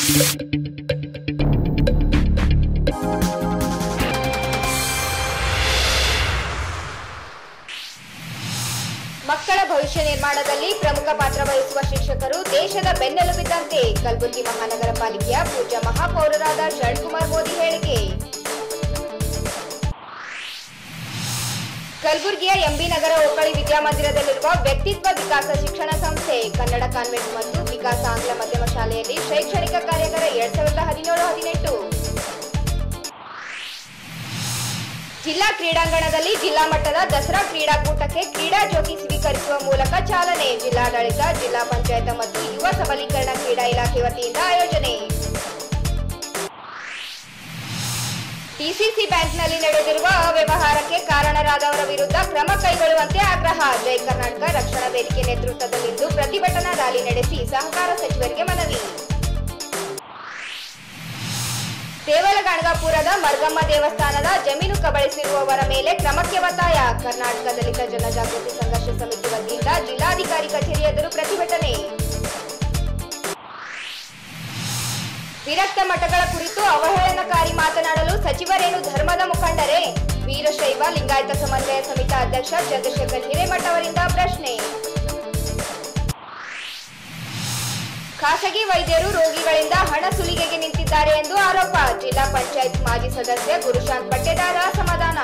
ಮಕ್ಕಳ ಭವಿಷ್ಯ ನಿರ್ಮಾಣದಲ್ಲಿ ಪ್ರಮುಖ ಪಾತ್ರ ವಹಿಸುವ ಶಿಕ್ಷಕರು ದೇಶದ ಬೆನ್ನೆಲುಬಿದ್ದಂತೆ ಕಲಬುರಗಿ ಮಹಾನಗರ ಪಾಲಿಕೆಯ ಪೂಜ್ಯ ಮಹಾಪೌರರಾದ ಶರಣ್ಕುಮಾರ್ ಮೋದಿ ಹೇಳಿಕೆ ಕಲಬುರಗಿಯ ಎಂಬಿ ನಗರ ಒಕ್ಕಳಿ ವಿದ್ಯಾಮಂದಿರದಲ್ಲಿರುವ ವ್ಯಕ್ತಿತ್ವ ವಿಕಾಸ ಶಿಕ್ಷಣ ಸಂಸ್ಥೆ ಕನ್ನಡ ಕಾನ್ವೆಂಟ್ ಮತ್ತು ವಿಕಾಸ ಆಂಗ್ಲ ಮಾಧ್ಯಮ ಶಾಲೆಯಲ್ಲಿ ಶೈಕ್ಷಣಿಕ ಕಾರ್ಯಾಗಾರ ಎರಡ್ ಸಾವಿರದ ಹದಿನೇಳು ಹದಿನೆಂಟು ಜಿಲ್ಲಾ ಕ್ರೀಡಾಂಗಣದಲ್ಲಿ ಜಿಲ್ಲಾ ಮಟ್ಟದ ದಸರಾ ಕ್ರೀಡಾಕೂಟಕ್ಕೆ ಕ್ರೀಡಾ ಜೋಗಿ ಸ್ವೀಕರಿಸುವ ಮೂಲಕ ಚಾಲನೆ ಜಿಲ್ಲಾಡಳಿತ ಜಿಲ್ಲಾ ಪಂಚಾಯತ್ ಮತ್ತು ಯುವ ಸಬಲೀಕರಣ ಕ್ರೀಡಾ ಇಲಾಖೆ ವತಿಯಿಂದ ಆಯೋಜನೆ ಡಿಸಿಸಿ ಬ್ಯಾಂಕ್ನಲ್ಲಿ ನಡೆದಿರುವ ಅವ್ಯವಹಾರಕ್ಕೆ ಕಾರಣರಾದವರ ವಿರುದ್ಧ ಕ್ರಮ ಕೈಗೊಳ್ಳುವಂತೆ ಆಗ್ರಹ ಜೈ ಕರ್ನಾಟಕ ರಕ್ಷಣಾ ವೇದಿಕೆ ನೇತೃತ್ವದಲ್ಲಿಂದು ಪ್ರತಿಭಟನಾ ರ್ಯಾಲಿ ನಡೆಸಿ ಸಹಕಾರ ಸಚಿವರಿಗೆ ಮನವಿ ದೇವಲಗಣಗಾಪುರದ ಮರ್ಗಮ್ಮ ದೇವಸ್ಥಾನದ ಜಮೀನು ಕಬಳಿಸಿರುವವರ ಮೇಲೆ ಕ್ರಮಕ್ಕೆ ಒತ್ತಾಯ ಕರ್ನಾಟಕ ದಲಿತ ಜನಜಾಗೃತಿ ಸಂಘರ್ಷ ಸಮಿತಿ ವತಿಯಿಂದ ಜಿಲ್ಲಾಧಿಕಾರಿ ಕಚೇರಿ ಎದುರು ಪ್ರತಿಭಟನೆ ವಿರಕ್ತ ಮಠಗಳ ಕುರಿತು ಅವಹೇಳನಕಾರಿ ಮಾತನಾಡಲು ಸಚಿವರೇನು ಧರ್ಮದ ಮುಖಂಡರೇ ವೀರಶೈವ ಲಿಂಗಾಯತ ಸಮನ್ವಯ ಸಮಿತಿ ಅಧ್ಯಕ್ಷ ಚಂದ್ರಶೇಖರ್ ಹಿರೇಮಠ ಅವರಿಂದ ಪ್ರಶ್ನೆ ಖಾಸಗಿ ವೈದ್ಯರು ರೋಗಿಗಳಿಂದ ಹಣ ಸುಲಿಗೆಗೆ ನಿಂತಿದ್ದಾರೆ ಎಂದು ಆರೋಪ ಜಿಲ್ಲಾ ಪಂಚಾಯತ್ ಮಾಜಿ ಸದಸ್ಯ ಗುರುಶಾಂತ್ ಪಟ್ಟೇದಾರ ಅಸಮಾಧಾನ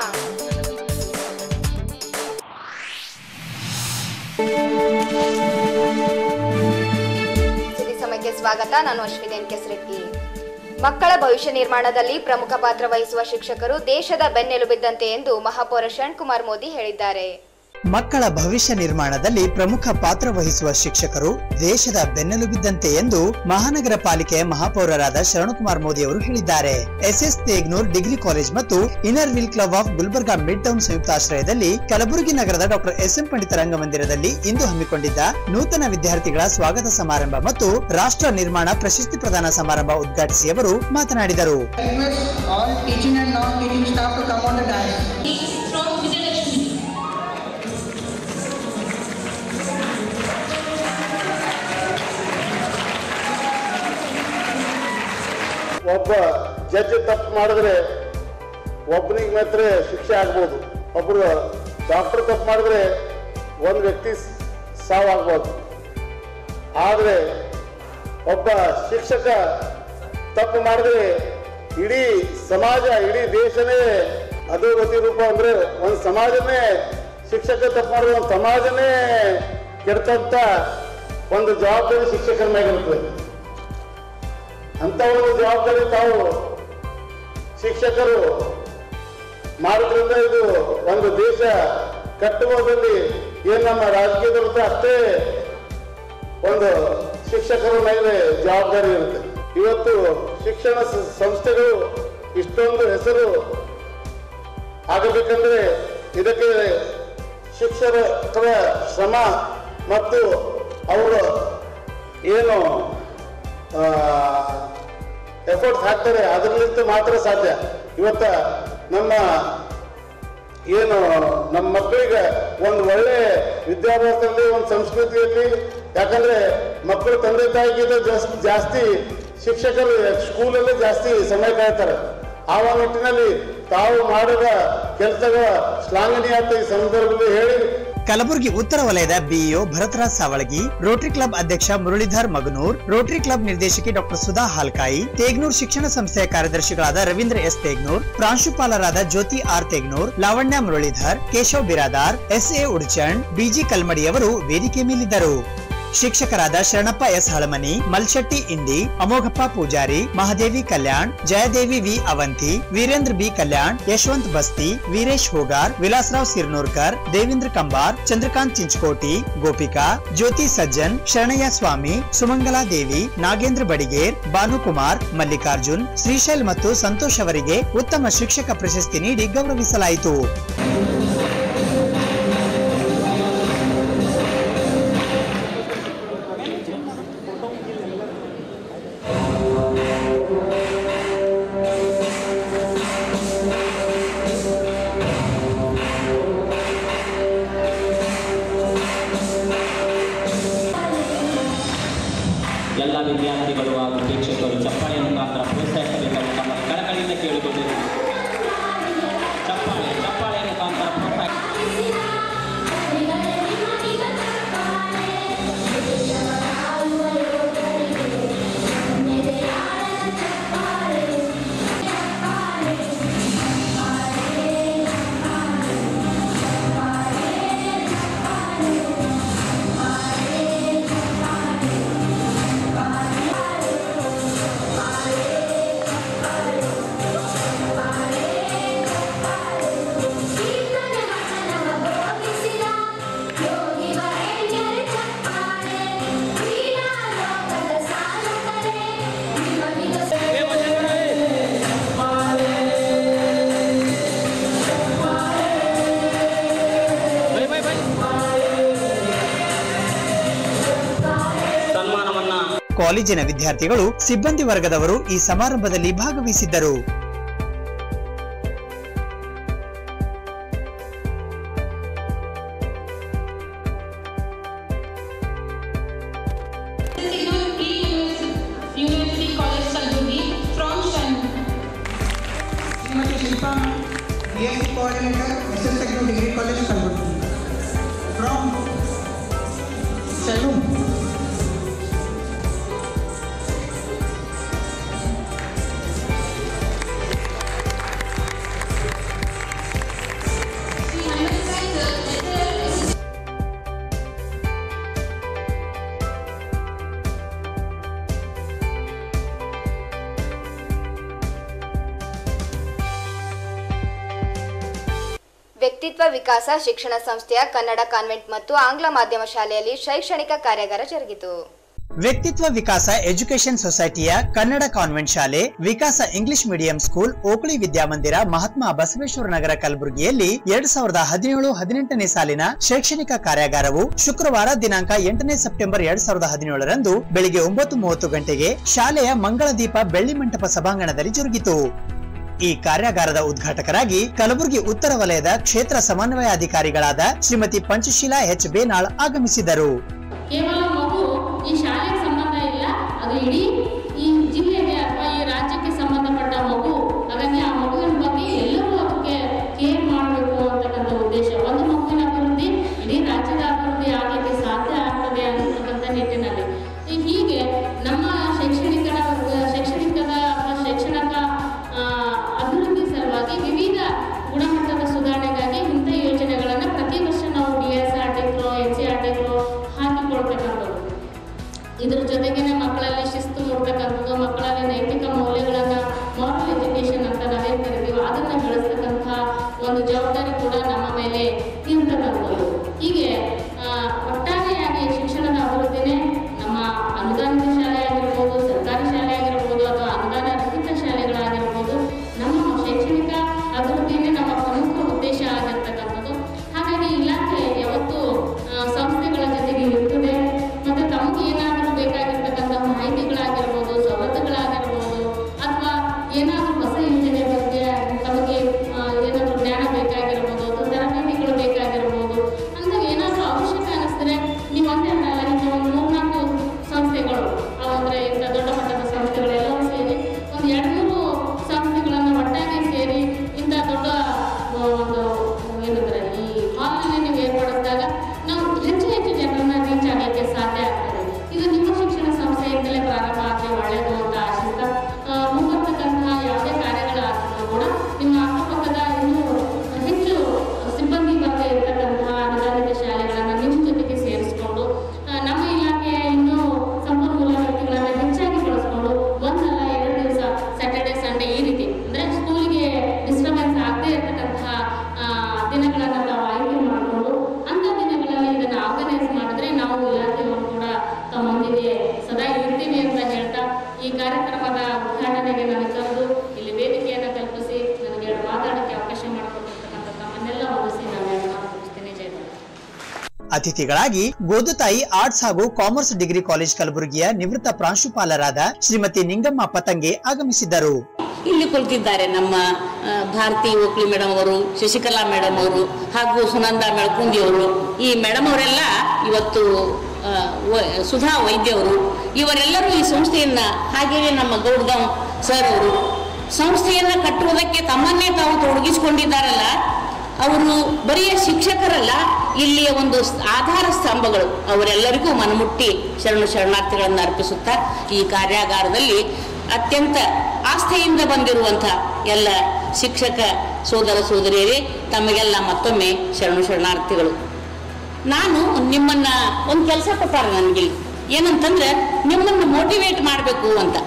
ಸುದ್ದಿ ಸಮಯಕ್ಕೆ ಸ್ವಾಗತ ನಾನು ಅಶ್ವಿನಿ ಎನ್ ಕೆಸರೆಡ್ಡಿ ಮಕ್ಕಳ ಭವಿಷ್ಯ ನಿರ್ಮಾಣದಲ್ಲಿ ಪ್ರಮುಖ ಪಾತ್ರ ವಹಿಸುವ ಶಿಕ್ಷಕರು ದೇಶದ ಬೆನ್ನೆಲುಬಿದ್ದಂತೆ ಎಂದು ಮಹಾಪೌರ ಶರಣ್ಕುಮಾರ್ ಮೋದಿ ಹೇಳಿದ್ದಾರೆ ಮಕ್ಕಳ ಭವಿಷ್ಯ ನಿರ್ಮಾಣದಲ್ಲಿ ಪ್ರಮುಖ ಪಾತ್ರ ವಹಿಸುವ ಶಿಕ್ಷಕರು ದೇಶದ ಬೆನ್ನೆಲುಬಿದ್ದಂತೆ ಎಂದು ಮಹಾನಗರ ಪಾಲಿಕೆಯ ಮಹಾಪೌರರಾದ ಶರಣಕುಮಾರ್ ಮೋದಿ ಅವರು ಹೇಳಿದ್ದಾರೆ ಎಸ್ಎಸ್ ತೇಗ್ನೂರ್ ಡಿಗ್ರಿ ಕಾಲೇಜ್ ಮತ್ತು inner wheel club of Gulbarga midtown ಸಂಯುಕ್ತಾಶ್ರಯದಲ್ಲಿ ಕಲಬುರಗಿ ನಗರದ ಡಾಕ್ಟರ್ ಎಸ್ ಎಂ ಪಂಡಿತ ರಂಗಮಂದಿರದಲ್ಲಿ ಇಂದು ಹಮ್ಮಿಕೊಂಡಿದ್ದ ನೂತನ ವಿದ್ಯಾರ್ಥಿಗಳ ಸ್ವಾಗತ ಸಮಾರಂಭ ಮತ್ತು ರಾಷ್ಟ್ರ ನಿರ್ಮಾಣ ಪ್ರಶಸ್ತಿ ಪ್ರದಾನ ಸಮಾರಂಭ ಉದ್ಘಾಟಿಸಿ ಅವರು ಮಾತನಾಡಿದರು request all teaching and non-teaching staff to come on the dais. from Vijayalakshmi. ಒಬ್ಬ ಜಡ್ಜ್ ತಪ್ಪು ಮಾಡಿದ್ರೆ ಒಬ್ಬನಿಗೆ ಮಾತ್ರ ಶಿಕ್ಷೆ ಆಗ್ಬೋದು ಒಬ್ಬರು ಡಾಕ್ಟರ್ ತಪ್ಪು ಮಾಡಿದ್ರೆ ಒಂದು ವ್ಯಕ್ತಿ ಸ್- ಸಾವಾಗ್ಬೋದು ಆದರೆ ಒಬ್ಬ ಶಿಕ್ಷಕ ತಪ್ಪು ಮಾಡಿದ್ರೆ ಇಡೀ ಸಮಾಜ ಇಡೀ ದೇಶನೇ ಅಧೋಗತಿ ರೂಪ ಅಂದ್ರೆ ಒಂದು ಸಮಾಜನೇ ಶಿಕ್ಷಕ ತಪ್ಪು ಮಾಡಿದ್ರೆ ಒಂದು ಸಮಾಜನೇ ಕೆಡ್ತಂತ ಒಂದು ಜವಾಬ್ದಾರಿ ಶಿಕ್ಷಕರ ಮೇಲಿರ್ತದೆ ಅಂತ ಒಂದು ಜವಾಬ್ದಾರಿ ತಾವು ಶಿಕ್ಷಕರು ಮಾಡೋದ್ರಿಂದ ಇದು ಒಂದು ದೇಶ ಕಟ್ಟುವುದರಲ್ಲಿ ಏನು ನಮ್ಮ ರಾಜಕೀಯದಲ್ಲಿರುತ್ತೆ ಅಷ್ಟೇ ಒಂದು ಶಿಕ್ಷಕರ ಮೇಲೆ ಜವಾಬ್ದಾರಿ ಇರುತ್ತೆ ಇವತ್ತು ಶಿಕ್ಷಣ ಸ- ಸಂಸ್ಥೆಗಳು ಇಷ್ಟೊಂದು ಹೆಸರು ಆಗಬೇಕಂದ್ರೆ ಇದಕ್ಕೆ ಶಿಕ್ಷಕರ ಶ್ರಮ ಮತ್ತು ಅವರು ಏನು ಎಫರ್ಟ್ಸ್ ಹಾಕ್ತಾರೆ ಅದರಲ್ಲಿಂದ ಮಾತ್ರ ಸಾಧ್ಯ ಇವತ್ತ ನಮ್ಮ ಏನು ನಮ್ಮ ಮಕ್ಕಳಿಗೆ ಒಂದು ಒಳ್ಳೆ ವಿದ್ಯಾಭ್ಯಾಸದಲ್ಲಿ ಒಂದು ಸಂಸ್ಕೃತಿಯಲ್ಲಿ ಯಾಕಂದ್ರೆ ಮಕ್ಕಳು ತಂದೆ ತಾಯಿಗಿಂತ ಜಾಸ್ತಿ ಜಾಸ್ತಿ ಶಿಕ್ಷಕರು ಸ್ಕೂಲಲ್ಲೇ ಜಾಸ್ತಿ ಸಮಯ ಕಳೀತಾರೆ ಆ ಒಂದು ನಿಟ್ಟಿನಲ್ಲಿ ತಾವು ಮಾಡಿದ ಕೆಲಸಗಳ ಶ್ಲಾಘನೀಯ ಅಂತ ಈ ಸಂದರ್ಭದಲ್ಲಿ ಹೇಳಿ ಕಲಬುರಗಿ ಉತ್ತರ ವಲಯದ BEO Bharatraj Savalagi rotary club ಅಧ್ಯಕ್ಷ ಮುರಳೀಧರ್ ಮಗನೂರ್ ರೋಟರಿ ಕ್ಲಬ್ ನಿರ್ದೇಶಕಿ ಡಾಕ್ಟರ್ ಸುಧಾ ಹಾಲ್ಕಾಯಿ ತೇಗ್ನೂರ್ ಶಿಕ್ಷಣ ಸಂಸ್ಥೆಯ ಕಾರ್ಯದರ್ಶಿಗಳಾದ ರವೀಂದ್ರ ಎಸ್ ತೇಗ್ನೂರ್ ಪ್ರಾಂಶುಪಾಲರಾದ Jyoti R Tegnoor Lavanya Muralidhar Keshav Biradar S A Udchan B G Kalmadi ಅವರು ವೇದಿಕೆ ಮೇಲಿದ್ದರು ಶಿಕ್ಷಕರಾದ Sharanappa S Halamani Malshetty Indi Amoghappa Pujari Mahadevi Kalyan Jayadevi V Avanti Veerendra B Kalyan Yashwant Basti Veeresh Hogar Vilasrao Sirnoorkar Devendra Kambar Chandrakant Chinchakoti Gopika Jyoti Sajjan Sharanayya Swami Sumangala Devi Nagendra Badiger Bhanukumar Mallikarjun Shrishail ಮತ್ತು ಸಂತೋಷ್ ಅವರಿಗೆ ಉತ್ತಮ ಶಿಕ್ಷಕ ಪ್ರಶಸ್ತಿ ನೀಡಿ ಗೌರವಿಸಲಾಯಿತು ಎಲ್ಲ ವಿದ್ಯಾರ್ಥಿಗಳು ಹಾಗೂ ಪ್ರೇಕ್ಷಕರು ಚಪ್ಪಾಳೆ ಮುಖಾಂತರ ಪ್ರೋತ್ಸಾಹಿಸಬೇಕಾಗಿ ತಮ್ಮ ಕಳಕಳಿಯಿಂದ ಕೇಳಿಕೊಂಡು ಚಪ್ಪಾಳೆ ಚಪ್ಪಾಳೆ ಮುಖಾಂತರ ಪ್ರೋತ್ಸಾಹ ಸನ್ಮಾನವನ್ನ ಕಾಲೇಜಿನ ವಿದ್ಯಾರ್ಥಿಗಳು ಸಿಬ್ಬಂದಿ ವರ್ಗದವರು ಈ ಸಮಾರಂಭದಲ್ಲಿ ಭಾಗವಹಿಸಿದ್ದರು University College Salbuni from Shan. Shrimati Shilpa BSc coordinator, SS Techno Degree College, Kalburgi. From Salem. ವ್ಯಕ್ತಿತ್ವ ವಿಕಾಸ ಶಿಕ್ಷಣ ಸಂಸ್ಥೆಯ ಕನ್ನಡ ಕಾನ್ವೆಂಟ್ ಮತ್ತು ಆಂಗ್ಲ ಮಾಧ್ಯಮ ಶಾಲೆಯಲ್ಲಿ ಶೈಕ್ಷಣಿಕ ಕಾರ್ಯಾಗಾರ ಜರುಗಿತು ವ್ಯಕ್ತಿತ್ವ ವಿಕಾಸ ಎಜುಕೇಶನ್ ಸೊಸೈಟಿಯ ಕನ್ನಡ ಕಾನ್ವೆಂಟ್ ಶಾಲೆ Vikasa English medium school Okali Vidyamandira Mahatma Basaveshwara Nagara ಕಲಬುರಗಿಯಲ್ಲಿ ಎರಡ್ ಸಾವಿರದ ಹದಿನೇಳು ಹದಿನೆಂಟನೇ ಸಾಲಿನ ಶೈಕ್ಷಣಿಕ ಕಾರ್ಯಾಗಾರವು ಶುಕ್ರವಾರ ದಿನಾಂಕ ಎಂಟನೇ ಸೆಪ್ಟೆಂಬರ್ ಎರಡ್ ಸಾವಿರದ ಹದಿನೇಳರಂದು ಬೆಳಿಗ್ಗೆ ಒಂಬತ್ತು ಮೂವತ್ತು ಗಂಟೆಗೆ ಶಾಲೆಯ ಮಂಗಳದೀಪ ಬೆಳ್ಳಿ ಮಂಟಪ ಸಭಾಂಗಣದಲ್ಲಿ ಜರುಗಿತು ಈ ಕಾರ್ಯಾಗಾರದ ಉದ್ಘಾಟಕರಾಗಿ ಕಲಬುರಗಿ ಉತ್ತರ ವಲಯದ ಕ್ಷೇತ್ರ ಸಮನ್ವಯಾಧಿಕಾರಿಗಳಾದ ಶ್ರೀಮತಿ ಪಂಚಶೀಲಾ ಎಚ್ ಬೇನಾಳ್ ಆಗಮಿಸಿದರು ಕೇವಲ ಮಗು ಈ ಶಾಲೆಗೆ ಸಂಬಂಧ ಇಲ್ಲ ಅದು ಇಡೀ ಈ ಜಿಲ್ಲೆಗೆ ಅಥವಾ ಈ ರಾಜ್ಯಕ್ಕೆ ಸಂಬಂಧಪಟ್ಟ ಮಗು ಹಾಗಾಗಿ ಆ ಮಗುವಿನ ಬಗ್ಗೆ ಎಲ್ಲರೂ ಅದಕ್ಕೆ ಕೇರ್ ಮಾಡಬೇಕು ಅಂತಕ್ಕಂಥ ಉದ್ದೇಶ ಒಂದು ಮಗುವಿನ ಅಭಿವೃದ್ಧಿ ಇಡೀ ರಾಜ್ಯದ ಅಭಿವೃದ್ಧಿ ಆಗಲಿಕ್ಕೆ ಸಾಧ್ಯ ಆಗ್ತದೆ ಅಂತಕ್ಕಂಥ ನಿಟ್ಟಿನಲ್ಲಿ ಈ ಹೀಗೆ ನಮ್ಮ ಶೈಕ್ಷಣಿಕ ಶೈಕ್ಷಣಿಕದ ಅಥವಾ ಶೈಕ್ಷಣಿಕ ಆ, ಅಭಿವೃದ್ಧಿ ಸಲುವಾಗಿ ವಿವಿಧ ಗುಣಮಟ್ಟದ ಸುಧಾರಣೆಗಾಗಿ ಇಂಥ ಯೋಜನೆಗಳನ್ನು ಪ್ರತಿ ವರ್ಷ ನಾವು ಡಿ ಎಸ್ ಆರ್ ಟಿಕ್ರೋ ಎಚ್ ಸಿ ಆರ್ ಟಿಕ್ರೋ ಹಾಕಿಕೊಳ್ತಕ್ಕಂಥದ್ದು ಇದ್ರ ಜೊತೆಗೇನೆ ಮಕ್ಕಳಲ್ಲಿ ಶಿಸ್ತು ಮೂಡ್ತಕ್ಕಂಥದ್ದು ಮಕ್ಕಳಲ್ಲಿ ನೈತಿಕ ಮೌಲ್ಯಗಳನ್ನು ಮಾರಲ್ ಎಜುಕೇಶನ್ ಅಂತ ನಾವೇನು ಕರಿತೀವೋ ಅದನ್ನು ಬೆಳೆಸ್ತಕ್ಕಂಥ ಒಂದು ಜವಾಬ್ದಾರಿ ಕೂಡ ನಮ್ಮ ಮೇಲೆ ಇರ್ತಕ್ಕಂಥದ್ದು ಹೀಗೆ ಆ, ಒಟ್ಟಾರೆಯಾಗಿ ಶಿಕ್ಷಣದ ಅಭಿವೃದ್ಧಿನೇ ನಮ್ಮ ಅನುದಾನಿತ ಶಾಲೆ ಆಗಿರ್ಬೋದು ಸರ್ಕಾರಿ ಶಾಲೆ ಆಗಿರ್ಬೋದು ಅಥವಾ ಅನುದಾನ ರಹಿತ ಶಾಲೆಗಳಾಗಿರ್ಬೋದು ನಮ್ಮ ಶೈಕ್ಷಣಿಕ ಅಭಿವೃದ್ಧಿನೇ ನಮ್ಮ ಪ್ರಮುಖ ಉದ್ದೇಶ ಆಗಿರ್ತಕ್ಕಂಥದ್ದು ಹಾಗಾಗಿ ಇಲಾಖೆ ಯಾವತ್ತೂ ಆ, ಸಂಸ್ಥೆಗಳ ಜೊತೆಗೆ ಇರ್ತದೆ ಮತ್ತು ತಮಗೆ ಏನಾದರೂ ಬೇಕಾಗಿರ್ತಕ್ಕಂಥ ಮಾಹಿತಿಗಳಾಗಿರ್ಬೋದು ಸವಲತ್ತುಗಳಾಗಿರ್ಬೋದು ಅಥವಾ ಏನಾದರೂ ಹೊಸ ಯೋಜನೆ ಬಗ್ಗೆ ತಮಗೆ ಆ, ಏನಾದರೂ ಜ್ಞಾನ ಬೇಕಾಗಿರ್ಬೋದು ಅಥವಾ ತರಬೇತಿಗಳು ಬೇಕಾಗಿರ್ಬೋದು ಅಂತ ಏನಾದರೂ ಅವಶ್ಯಕ ಅನ್ನಿಸಿದ್ರೆ ನೀವು ಒಂದೇ ಅಲ್ಲ ಇಂಥ ಒಂದು ಮೂರ್ನಾಲ್ಕು ಸಂಸ್ಥೆಗಳು ಅವು ಅಂದರೆ ಇಂಥ ದೊಡ್ಡ ಮಟ್ಟದ ಸಂಸ್ಥೆಗಳೆಲ್ಲವೂ ಸೇರಿ ಒಂದು ಎರಡು ಮೂರು ಸಂಸ್ಥೆಗಳನ್ನು ಒಟ್ಟಾಗಿ ಸೇರಿ ಇಂಥ ದೊಡ್ಡ ಆ, ಒಂದು ಏನಂದ್ರೆ ಈ ಹಾಲ್ನಲ್ಲಿ ನೀವು ಏರ್ಪಡಿಸಿದಾಗ ನಾವು ಹೆಚ್ಚು ಹೆಚ್ಚು ಜನರನ್ನ ರೀಚ್ ಆಗಲಿಕ್ಕೆ ಸಾಧ್ಯ ಆಗ್ತದೆ ಇದು ನಿಮ್ಮ ಶಿಕ್ಷಣ ಸಂಸ್ಥೆಯಿಂದಲೇ ಪ್ರಾರಂಭ ಆದರೆ ಒಳ್ಳೆಯದು ಅಂತ ಆಶಿಸ್ತಾ ಆ, ಮುಂಬರ್ತಕ್ಕಂತಹ ಯಾವುದೇ ಕಾರ್ಯಗಳಾದರೂ ಕೂಡ ನಿಮ್ಮ ಅಕ್ಕಪಕ್ಕದ ಇನ್ನೂ ಹೆಚ್ಚು ಸಿಬ್ಬಂದಿ ವರ್ಗ ಇರತಕ್ಕಂತಹ ಅನುದಾನಿತ ಶಾಲೆಗಳನ್ನು ನಿಮ್ಮ ಜೊತೆಗೆ ಸೇರಿಸಿಕೊಂಡು ಆ, ನಮ್ಮ ಇಲಾಖೆಯ ಇನ್ನೂ ಸಂಪನ್ಮೂಲ ವ್ಯಕ್ತಿಗಳನ್ನು ಹೆಚ್ಚಾಗಿ ಬಳಸ್ಕೊಂಡು ಒಂದಲ್ಲ ಎರಡು ದಿವಸ ಸ್ಯಾಟರ್ಡೆ ಸಂಡೇ ಈ ರೀತಿ ಅಂದರೆ ಸ್ಕೂಲಿಗೆ ಡಿಸ್ಟರ್ಬೆನ್ಸ್ ಆಗದೇ ಇರತಕ್ಕಂತಹ ಆ, ದಿನಗಳನ್ನು ನಾವು ಆಯ್ಕೆ ಮಾಡಿಕೊಂಡು ಅಂಥ ದಿನಗಳಲ್ಲಿ ಇದನ್ನು ಆರ್ಗನೈಸ್ ಮಾಡಿದ್ರೆ ನಾವು ಇಲಾಖೆಯವರು ಕೂಡ ತಮ್ಮೊಂದಿಗೆ ಸದಾ ಇರ್ತೀವಿ ಅಂತ ಹೇಳ್ತಾ ಈ ಕಾರ್ಯಕ್ರಮದ ಉದ್ಘಾಟನೆಗೆ ನಾನು ಕರೆದು ಇಲ್ಲಿ ವೇದಿಕೆಯನ್ನು ಕಲ್ಪಿಸಿ ನನಗೆ ಮಾತಾಡೋಕ್ಕೆ ಅವಕಾಶ ಮಾಡಿಕೊಟ್ಟಿರ್ತಕ್ಕಂಥ ತಮ್ಮನ್ನೆಲ್ಲ ಹೊಲಿಸಿ ನಾನು ಎರಡು ಮಾತು ಮುಗಿಸ್ತೀನಿ ಜಯ ಭಾರತ್. ಅತಿಥಿಗಳಾಗಿ ಗೋದುತಾಯಿ ಆರ್ಟ್ಸ್ ಹಾಗೂ ಕಾಮರ್ಸ್ ಡಿಗ್ರಿ ಕಾಲೇಜ್ ಕಲಬುರಗಿಯ ನಿವೃತ್ತ ಪ್ರಾಂಶುಪಾಲರಾದ ಶ್ರೀಮತಿ ನಿಂಗಮ್ಮ ಪತಂಗೆ ಆಗಮಿಸಿದ್ದರು ಇಲ್ಲಿ ಕುಳಿತಿದ್ದಾರೆ ನಮ್ಮ ಆ, ಭಾರತಿ ಓಕ್ಲಿ ಮೇಡಮ್ ಅವರು ಶಶಿಕಲಾ ಮೇಡಮ್ ಅವರು ಹಾಗೂ ಸುನಂದ ಮೆಳ್ಕುಂದಿ ಅವರು ಈ ಮೇಡಮ್ ಅವರೆಲ್ಲ ಇವತ್ತು ಆ, ವ- ಸುಧಾ ವೈದ್ಯ ಅವರು ಇವರೆಲ್ಲರೂ ಈ ಸಂಸ್ಥೆಯನ್ನ ಹಾಗೆಯೇ ನಮ್ಮ ಗೌಡ್ಗಾಂವ್ ಸರ್ ಅವರು ಸಂಸ್ಥೆಯನ್ನ ಕಟ್ಟುವುದಕ್ಕೆ ತಮ್ಮನ್ನೇ ತಾವು ತೊಡಗಿಸಿಕೊಂಡಿದ್ದಾರಲ್ಲ ಅವರು ಬರೀ ಶಿಕ್ಷಕರಲ್ಲ ಇಲ್ಲಿಯ ಒಂದು ಸ್- ಆಧಾರ ಸ್ತಂಭಗಳು ಅವರೆಲ್ಲರಿಗೂ ಮನಮುಟ್ಟಿ ಶರಣು ಶರಣಾರ್ಥಿಗಳನ್ನು ಅರ್ಪಿಸುತ್ತಾ ಈ ಕಾರ್ಯಾಗಾರದಲ್ಲಿ ಅತ್ಯಂತ ಆಸ್ಥೆಯಿಂದ ಬಂದಿರುವಂಥ ಎಲ್ಲ ಶಿಕ್ಷಕ ಸೋದರ ಸೋದರಿಯರೇ ತಮಗೆಲ್ಲ ಮತ್ತೊಮ್ಮೆ ಶರಣು ಶರಣಾರ್ಥಿಗಳು ನಾನು ನಿಮ್ಮನ್ನ ಒಂದು ಕೆಲಸ ಕೊಟ್ಟಾರ ನನಗೆ ಏನಂತಂದ್ರೆ ನಿಮ್ಮನ್ನು ಮೋಟಿವೇಟ್ ಮಾಡಬೇಕು ಅಂತ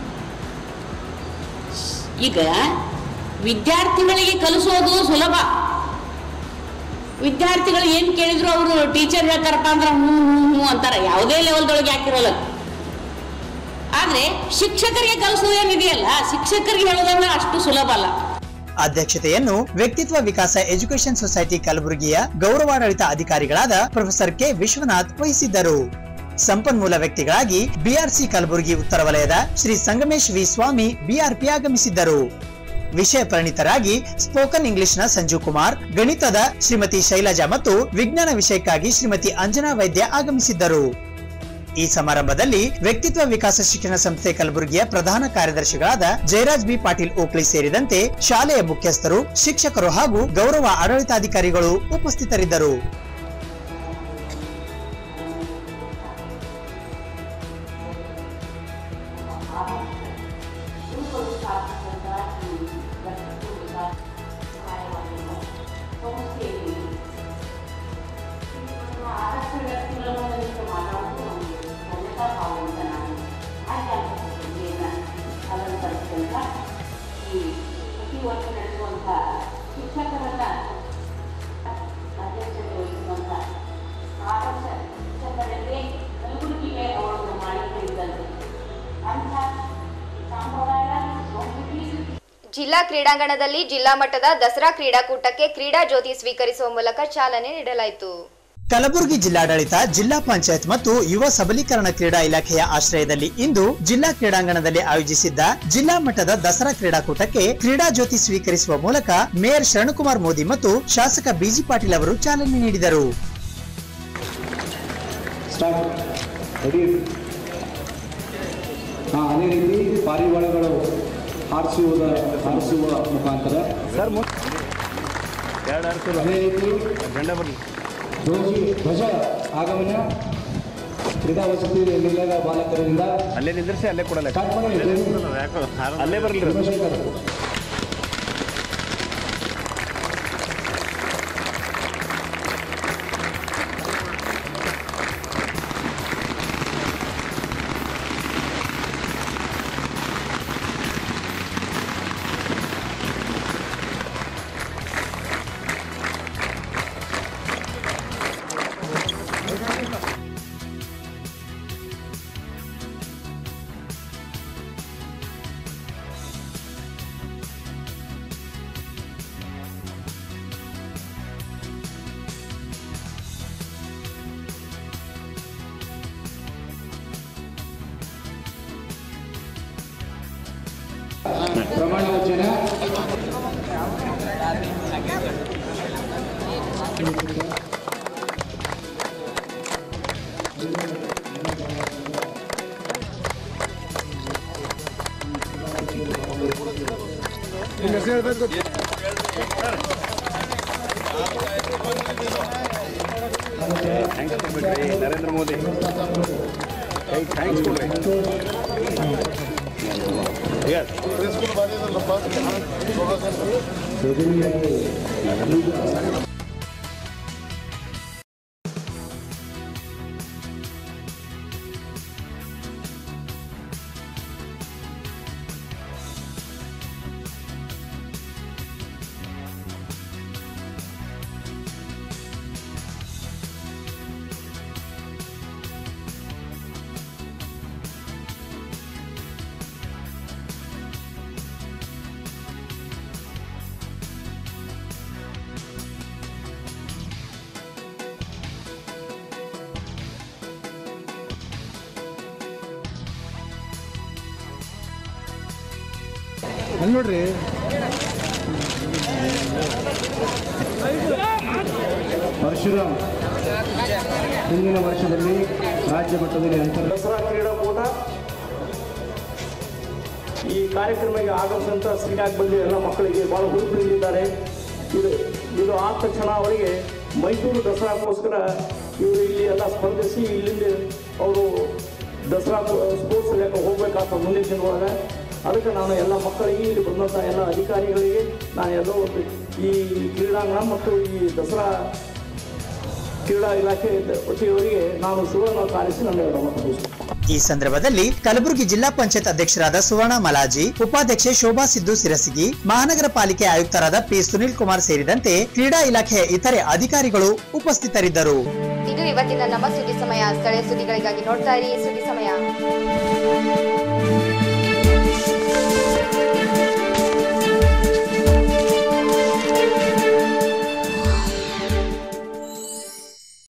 ಈಗ ವಿದ್ಯಾರ್ಥಿಗಳಿಗೆ ಕಲಿಸೋದು ಸುಲಭ ವಿದ್ಯಾರ್ಥಿಗಳು ಏನು ಕೇಳಿದ್ರು ಅವರು ಟೀಚರ್ ಹೇಳ್ತಾರಪ್ಪ ಅಂದ್ರೆ ಹ್ಞೂ ಹ್ಞೂ ಹ್ಞೂ ಅಂತಾರೆ ಯಾವುದೇ ಲೆವೆಲ್ದೊಳಗೆ ಹಾಕಿರಲ್ಲ ಆದ್ರೆ ಶಿಕ್ಷಕರಿಗೆ ಕಲಿಸೋದೇನಿದೆಯಲ್ಲ ಶಿಕ್ಷಕರಿಗೆ ಹೇಳೋದಂದ್ರೆ ಅಷ್ಟು ಸುಲಭ ಅಲ್ಲ ಅಧ್ಯಕ್ಷತೆಯನ್ನು ವ್ಯಕ್ತಿತ್ವ ವಿಕಾಸ ಎಜುಕೇಶನ್ ಸೊಸೈಟಿ ಕಲಬುರಗಿಯ ಗೌರವಾಡಳಿತ ಅಧಿಕಾರಿಗಳಾದ ಪ್ರೊಫೆಸರ್ ಕೆ ವಿಶ್ವನಾಥ್ ವಹಿಸಿದ್ದರು ಸಂಪನ್ಮೂಲ ವ್ಯಕ್ತಿಗಳಾಗಿ ಬಿಆರ್ಸಿ ಕಲಬುರಗಿ ಉತ್ತರ ವಲಯದ ಶ್ರೀ ಸಂಗಮೇಶ್ ವಿ ಸ್ವಾಮಿ ಬಿಆರ್ಪಿ ಆಗಮಿಸಿದ್ದರು ವಿಷಯ ಪರಿಣಿತರಾಗಿ ಸ್ಪೋಕನ್ ಇಂಗ್ಲಿಷ್ನ ಸಂಜು ಕುಮಾರ್ ಗಣಿತದ ಶ್ರೀಮತಿ ಶೈಲಜಾ ಮತ್ತು ವಿಜ್ಞಾನ ವಿಷಯಕ್ಕಾಗಿ ಶ್ರೀಮತಿ ಅಂಜನಾ ವೈದ್ಯ ಆಗಮಿಸಿದ್ದರು ಈ ಸಮಾರಂಭದಲ್ಲಿ ವ್ಯಕ್ತಿತ್ವ ವಿಕಾಸ ಶಿಕ್ಷಣ ಸಂಸ್ಥೆ ಕಲಬುರಗಿಯ ಪ್ರಧಾನ ಕಾರ್ಯದರ್ಶಿಗಳಾದ ಜಯರಾಜ್ ಬಿ ಪಾಟೀಲ್ ಓಕ್ಲಿ ಸೇರಿದಂತೆ ಶಾಲೆಯ ಮುಖ್ಯಸ್ಥರು ಶಿಕ್ಷಕರು ಹಾಗೂ ಗೌರವ ಆಡಳಿತಾಧಿಕಾರಿಗಳು ಉಪಸ್ಥಿತರಿದ್ದರು ಶಿಕ್ಷಕರನ್ನ ಅಧ್ಯಕ್ಷತೆ ವಹಿಸುವಂತ ಆದರ್ಶ ಶಿಕ್ಷಕರಲ್ಲಿ ಕಲಬುರಗಿಗೆ ಅವರನ್ನು ಮಾಡಿಕೊಂಡಿದ್ದಂತೆ ಅಂಥ ಸಾಂಪ್ರದಾಯ ಸಂಸ್ಕೃತಿ ಜಿಲ್ಲಾ ಕ್ರೀಡಾಂಗಣದಲ್ಲಿ ಜಿಲ್ಲಾ ಮಟ್ಟದ ದಸರಾ ಕ್ರೀಡಾಕೂಟಕ್ಕೆ ಕ್ರೀಡಾ ಜ್ಯೋತಿ ಸ್ವೀಕರಿಸುವ ಮೂಲಕ ಚಾಲನೆ ನೀಡಲಾಯಿತು ಕಲಬುರಗಿ ಜಿಲ್ಲಾಡಳಿತ ಜಿಲ್ಲಾ ಪಂಚಾಯತ್ ಮತ್ತು ಯುವ ಸಬಲೀಕರಣ ಕ್ರೀಡಾ ಇಲಾಖೆಯ ಆಶ್ರಯದಲ್ಲಿ ಇಂದು ಜಿಲ್ಲಾ ಕ್ರೀಡಾಂಗಣದಲ್ಲಿ ಆಯೋಜಿಸಿದ್ದ ಜಿಲ್ಲಾ ಮಟ್ಟದ ದಸರಾ ಕ್ರೀಡಾಕೂಟಕ್ಕೆ ಕ್ರೀಡಾ ಜ್ಯೋತಿ ಸ್ವೀಕರಿಸುವ ಮೂಲಕ ಮೇಯರ್ ಶರಣಕುಮಾರ್ ಮೋದಿ ಮತ್ತು ಶಾಸಕ ಬಿಜಿ ಪಾಟೀಲ್ ಅವರು ಚಾಲನೆ ನೀಡಿದರು ಸ್ಟಾರ್ಟ್ ರೆಡಿ ಹಾಂ ಅದೇ ರೀತಿ ಪಾರಿವಾಳಗಳು ಹಾರಿಸುವುದ ಹಾರಿಸುವ ಮುಖಾಂತರ ಸರ್ ಅದೇ ರೀತಿ ಧ್ವಜ ಧ್ವಜ ಆಗಮನ ಕ್ರೀಡಾ ವಸತಿ ನಿಲಯದ ಬಾಲಕರಿಂದ ಅಲ್ಲೇ ನಿಂದ್ರಿಸಿ ಅಲ್ಲೇ ಕೊಡಲ್ಲ ಸ್ಟಾರ್ಟ್ ಮಾಡಿ ಅಲ್ಲೇ ಬರಲಿ ಚಂದ್ರಶೇಖರ್ ಪ್ರಮಾಣ ವಚನ ಥ್ಯಾಂಕ್ಸ್ ಕೊಡ್ಬೇಕ್ರಿ ನರೇಂದ್ರ ಮೋದಿ ಥ್ಯಾಂಕ್ಸ್ ಕೊಡ್ರಿ ಅಲ್ಲಿ ನೋಡ್ರಿ ಪರಶುರಾಮ್ ಹಿಂದಿನ ವರ್ಷದಲ್ಲಿ ರಾಜ್ಯ ಮಟ್ಟದಲ್ಲಿ ಅಂತರ ದಸರಾ ಕ್ರೀಡಾಕೂಟ ಈ ಕಾರ್ಯಕ್ರಮಕ್ಕೆ ಆಗಮಿಸಿದಂಥ ಶ್ರೀನಾಥ್ ಬಂದಿ ಎಲ್ಲ ಮಕ್ಕಳಿಗೆ ಭಾಳ ಹುರುಪಿನಿಂದಿದ್ದಾರೆ ಇದು ಇದು ಆದ ತಕ್ಷಣ ಅವರಿಗೆ ಮೈಸೂರು ದಸರಾಕ್ಕೋಸ್ಕರ ಇವರು ಇಲ್ಲಿ ಎಲ್ಲ ಸ್ಪರ್ಧಿಸಿ ಇಲ್ಲಿಂದ ಅವರು ದಸರಾ ಸ್ಪೋರ್ಟ್ಸ್ ಲೆಕ್ಕ ಹೋಗ್ಬೇಕಾಗ್ತದೆ ಮುಂದಿನ ದಿನದೊಳಗೆ ಅದಕ್ಕೆ ನಾನು ಎಲ್ಲ ಮಕ್ಕಳಿಗೆ ಇಲ್ಲಿ ಬಂದಂಥ ಎಲ್ಲ ಅಧಿಕಾರಿಗಳಿಗೆ ನಾನು ಎಲ್ಲೋ ಒಂದು ಈ ಕ್ರೀಡಾಂಗಣ ಮತ್ತು ಈ ದಸರಾ ಕ್ರೀಡಾ ಇಲಾಖೆ ವತಿಯವರಿಗೆ ನಾನು ಶುಭವನ್ನು ಕಾಣಿಸಿ ನನ್ನ ಮಾತಾಡಿಸ್ತೇನೆ ಈ ಸಂದರ್ಭದಲ್ಲಿ ಕಲಬುರಗಿ ಜಿಲ್ಲಾ ಪಂಚಾಯತ್ ಅಧ್ಯಕ್ಷರಾದ ಸುವರ್ಣ ಮಲಾಜಿ ಉಪಾಧ್ಯಕ್ಷೆ ಶೋಭಾ ಸಿದ್ದು ಸಿರಸಗಿ ಮಹಾನಗರ ಪಾಲಿಕೆ ಆಯುಕ್ತರಾದ ಪಿ ಸುನಿಲ್ ಕುಮಾರ್ ಸೇರಿದಂತೆ ಕ್ರೀಡಾ ಇಲಾಖೆಯ ಇತರೆ ಅಧಿಕಾರಿಗಳು ಉಪಸ್ಥಿತರಿದ್ದರು ಇದು ಇವತ್ತಿನ ನಮ್ಮ ಸುದ್ದಿ ಸಮಯ ಸ್ಥಳೀಯ ಸುದ್ದಿಗಳಿಗಾಗಿ ನೋಡ್ತಾ ಇರಿ ಸುದ್ದಿ ಸಮಯ